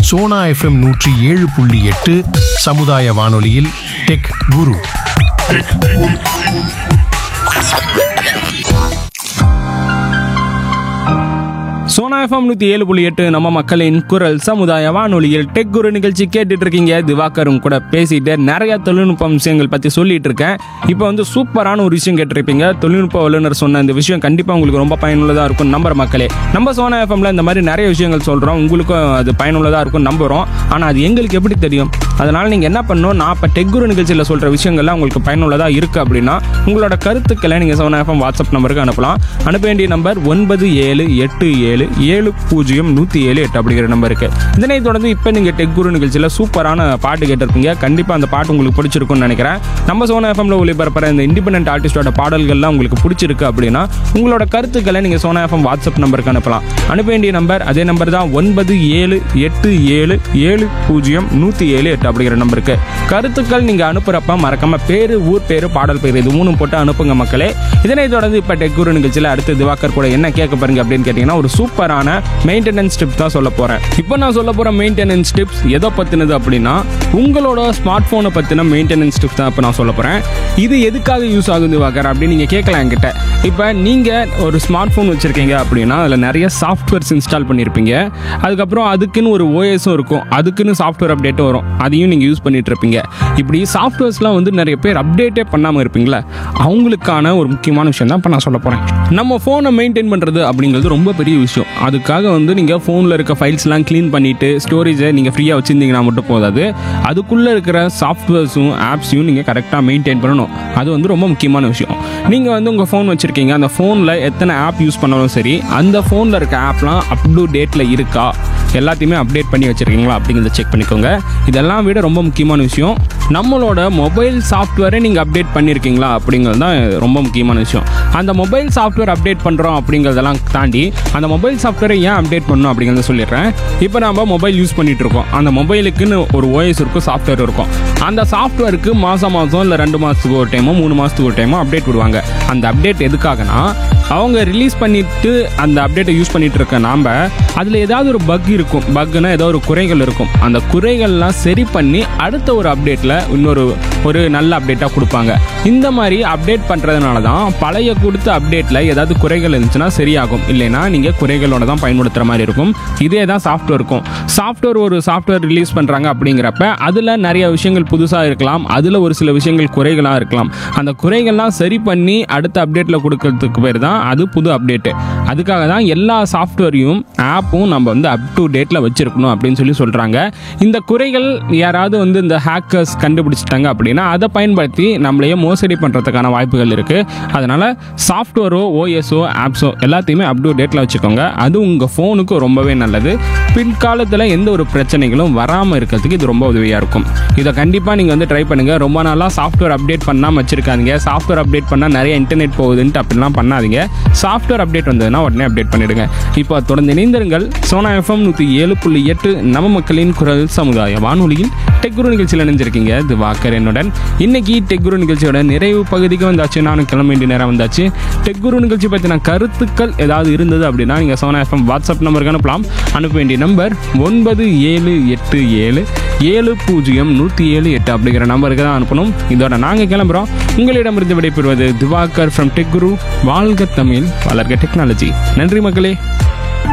Sona FM நூற்றி ஏழு புள்ளி எட்டு சமுதாய வானொலியில் டெக் குரு சோனா எஃப்எம் நூற்றி ஏழு புள்ளி எட்டு நம்ம மக்களின் குரல் சமுதாய வானொலியில் டெக் குரு நிகழ்ச்சி கேட்டுட்டு இருக்கீங்க திவாகரும் கூட பேசிட்டு நிறைய தொழில்நுட்ப விஷயங்கள் பற்றி சொல்லிட்டு இருக்கேன் இப்போ வந்து சூப்பரான ஒரு விஷயம் கேட்டிருப்பீங்க தொழில்நுட்ப வல்லுநர் சொன்ன இந்த விஷயம் கண்டிப்பாக உங்களுக்கு ரொம்ப பயனுள்ளதாக இருக்கும் நம்புற மக்களே நம்ம சோனா எஃப்எம்ல இந்த மாதிரி நிறைய விஷயங்கள் சொல்கிறோம் உங்களுக்கும் அது பயனுள்ளதாக இருக்கும் நம்புகிறோம் ஆனால் அது எங்களுக்கு எப்படி தெரியும் அதனால் நீங்கள் என்ன பண்ணணும் நான் இப்போ டெக் குரு நிகழ்ச்சியில் சொல்கிற விஷயங்கள்லாம் உங்களுக்கு பயனுள்ளதாக இருக்குது அப்படின்னா உங்களோட கருத்துக்களை நீங்கள் சோனா எஃப்எம் வாட்ஸ்அப் நம்பருக்கு அனுப்பலாம் அனுப்ப வேண்டிய நம்பர் ஒன்பது ஏழு எட்டு ஏழு ஏழு பூஜ்ஜியம் நூற்றி ஏழு எட்டு அப்படிங்கிற நம்பருக்கு இதனை தொடர்ந்து இப்போ நீங்கள் டெக் குரு நிகழ்ச்சியில் சூப்பரான பாட்டு கேட்டிருப்பீங்க கண்டிப்பாக அந்த பாட்டு உங்களுக்கு பிடிச்சிருக்கும்னு நினைக்கிறேன் நம்ம சோனா எஃப்எம்ல ஒளிபரப்புற இந்த இண்டிபெண்டன்ட் ஆர்டிஸ்டோட பாடல்கள்லாம் உங்களுக்கு பிடிச்சிருக்கு அப்படின்னா உங்களோட கருத்துக்களை நீங்கள் சோனா எஃப்எம் வாட்ஸ்அப் நம்பருக்கு அனுப்பலாம் அனுப்ப வேண்டிய நம்பர் அதே நம்பர் தான் ஒன்பது ஏழு எட்டு ஏழு ஏழு பூஜ்ஜியம் நூற்றி ஏழு எட்டு அப்படிங்கிற நம்பருக்கு கருத்துக்கள் நீங்கள் அனுப்புகிறப்ப மறக்காம பேர் ஊர் பேர் பாடல் பேர் இது மூணும் போட்டு அனுப்புங்க மக்களே இதனை தொடர்ந்து இப்போ டெக் குரு நிகழ்ச்சியில் அடுத்து திவாகர் கூட என்ன கேட்க பாருங்க அப்படின்னு கேட்டிங்கன்னா ஒரு சூப்பரான மெயின்டெனன்ஸ் டிப்ஸ் தான் சொல்ல போகிறேன் இப்போ நான் சொல்ல போகிற மெயின்டெனன்ஸ் டிப்ஸ் எதை பற்றினது அப்படின்னா உங்களோட ஸ்மார்ட் ஃபோனை பற்றின மெயின்டெனன்ஸ் டிப்ஸ் தான் இப்போ நான் சொல்ல போகிறேன் இது எதுக்காக யூஸ் ஆகுது திவாகர் அப்படின்னு நீங்கள் கேட்கலாம் என்கிட்ட இப்போ நீங்கள் ஒரு ஸ்மார்ட் ஃபோன் வச்சுருக்கீங்க அப்படின்னா அதில் நிறைய சாஃப்ட்வேர்ஸ் இன்ஸ்டால் பண்ணியிருப்பீங்க அதுக்கப்புறம் அதுக்குன்னு ஒரு ஓஎஸும் இருக்கும் அதுக்குன்னு சாஃப்ட்வேர் அப்டேட்டும் வரும் அதையும் நீங்கள் யூஸ் பண்ணிட்டு இருப்பீங்க இப்படி சாஃப்ட்வேர்ஸ்லாம் வந்து நிறைய பேர் அப்டேட்டே பண்ணாமல் இருப்பீங்களா அவங்களுக்கான ஒரு முக்கியமான விஷயம் தான் இப்போ நான் சொல்ல போகிறேன் நம்ம ஃபோனை மெயின்டைன் பண்ணுறது அப்படிங்கிறது ரொம்ப பெரிய விஷயம் அதுக்காக வந்து நீங்கள் ஃபோனில் இருக்க ஃபைல்ஸ்லாம் க்ளீன் பண்ணிவிட்டு ஸ்டோரேஜை நீங்கள் ஃப்ரீயாக வச்சுருந்தீங்கன்னா மட்டும் போதாது அதுக்குள்ளே இருக்கிற சாஃப்ட்வேர்ஸும் ஆப்ஸையும் நீங்கள் கரெக்டாக மெயின்டைன் பண்ணணும் அது வந்து ரொம்ப முக்கியமான விஷயம் நீங்கள் வந்து உங்கள் ஃபோன் வச்சுருக்கீங்க அந்த ஃபோனில் எத்தனை ஆப் யூஸ் பண்ணாலும் சரி அந்த ஃபோனில் இருக்க ஆப்லாம் அப் டு டேட்டில் இருக்கா எல்லாத்தையுமே அப்டேட் பண்ணி வச்சுருக்கீங்களா அப்படிங்கிறத செக் பண்ணிக்கோங்க இதெல்லாம் விட ரொம்ப முக்கியமான விஷயம் நம்மளோட மொபைல் சாஃப்ட்வேரை நீங்கள் அப்டேட் பண்ணியிருக்கீங்களா அப்படிங்கிறது தான் ரொம்ப முக்கியமான விஷயம் அந்த மொபைல் சாஃப்ட்வேர் அப்டேட் பண்ணுறோம் அப்படிங்கிறதெல்லாம் தாண்டி அந்த மொபைல் சாஃப்ட்வேரை ஏன் அப்டேட் பண்ணணும் அப்படிங்கிறத சொல்லிடுறேன் இப்போ நம்ம மொபைல் யூஸ் பண்ணிட்டு இருக்கோம் அந்த மொபைலுக்குன்னு ஒரு ஓஎஸ் இருக்கும் சாஃப்ட்வேர் இருக்கும் அந்த சாஃப்ட்வேருக்கு மாதம் மாதம் இல்லை ரெண்டு மாதத்துக்கு ஒரு டைமோ மூணு மாதத்துக்கு ஒரு டைமோ அப்டேட் விடுவாங்க அந்த அப்டேட் எதுக்காகனா அவங்க ரிலீஸ் பண்ணிட்டு அந்த அப்டேட்டை யூஸ் பண்ணிட்டு இருக்க நாம அதில் ஏதாவது ஒரு பக் இருக்கும் பக்னா ஏதோ ஒரு குறைகள் இருக்கும் அந்த குறைகள்லாம் சரி பண்ணி அடுத்த ஒரு அப்டேட்டில் இன்னொரு ஒரு நல்ல அப்டேட்டாக கொடுப்பாங்க இந்த மாதிரி அப்டேட் பண்ணுறதுனால தான் பழைய கொடுத்த அப்டேட்டில் ஏதாவது குறைகள் இருந்துச்சுன்னா சரியாகும் இல்லைன்னா நீங்கள் குறைகளோட தான் பயன்படுத்துகிற மாதிரி இருக்கும் இதே தான் சாஃப்ட்வேர் இருக்கும் சாஃப்ட்வேர் ஒரு சாஃப்ட்வேர் ரிலீஸ் பண்ணுறாங்க அப்படிங்கிறப்ப அதில் நிறைய விஷயங்கள் புதுசாக இருக்கலாம் அதில் ஒரு சில விஷயங்கள் குறைகளாக இருக்கலாம் அந்த குறைகள்லாம் சரி பண்ணி அடுத்த அப்டேட்டில் கொடுக்கறதுக்கு பேர் தான் அது புது அப்டேட்டு அதுக்காக தான் எல்லா சாஃப்ட்வேரையும் ஆப்பும் நம்ம வந்து அப் டு டேட்டில் வச்சுருக்கணும் அப்படின்னு சொல்லி சொல்கிறாங்க இந்த குறைகள் யாராவது வந்து இந்த ஹேக்கர்ஸ் கண்டுபிடிச்சிட்டாங்க அப்படின்னா அதை பயன்படுத்தி நம்மளையே மோசடி பண்ணுறதுக்கான வாய்ப்புகள் இருக்குது அதனால் சாஃப்ட்வேரோ ஓஎஸ்ஓ ஆப்ஸோ எல்லாத்தையுமே அப் டு டேட்டில் வச்சுக்கோங்க அது உங்கள் ஃபோனுக்கு ரொம்பவே நல்லது பின்காலத்தில் எந்த ஒரு பிரச்சனைகளும் வராமல் இருக்கிறதுக்கு இது ரொம்ப உதவியாக இருக்கும் இதை கண்டிப்பாக நீங்கள் வந்து ட்ரை பண்ணுங்கள் ரொம்ப நாளாக சாஃப்ட்வேர் அப்டேட் பண்ணாமல் வச்சுருக்காதீங்க சாஃப்ட்வேர் அப்டேட் பண்ணால் நிறைய இன்டர்நெட் போகுதுன்ட்டு அப்படிலாம் பண்ணாதீங்க சாஃப்ட்வேர் அப்டேட் வந்ததுன்னா உடனே அப்டேட் பண்ணிடுங்க இப்போ தொடர்ந்து இணைந்திருங்கள் சோனா எஃப்எம் நூற்றி ஏழு புள்ளி எட்டு நம்ம மக்களின் குரல் சமுதாய வானொலியில் டெக்குரு நிகழ்ச்சியில் இணைஞ்சிருக்கீங்க இது வாக்கர் என்னுடன் இன்னைக்கு டெக்குரு நிகழ்ச்சியோட நிறைவு பகுதிக்கு வந்தாச்சு நானும் கிளம்ப வேண்டிய நேரம் வந்தாச்சு டெக்குரு நிகழ்ச்சி பற்றின கருத்துக்கள் ஏதாவது இருந்தது அப்படின்னா நீங்கள் சோனா எஃப்எம் வாட்ஸ்அப் நம்பருக்கு அனுப்பலாம் அனுப்ப வேண்டிய நம்பர் ஒன்பது ஏழு எட்டு ஏழு ஏழு பூஜ்ஜியம் நூற்றி ஏழு எட்டு அப்படிங்கிற நம்பருக்கு தான் அனுப்பணும் இதோட நாங்கள் கிளம்புறோம் உங்களிடமிருந்து விடைபெறுவது திவாகர் ஃப்ரம் டெக் குரு வாழ்க தமிழ் வளர்க டெக்னாலஜி நன்றி மக்களே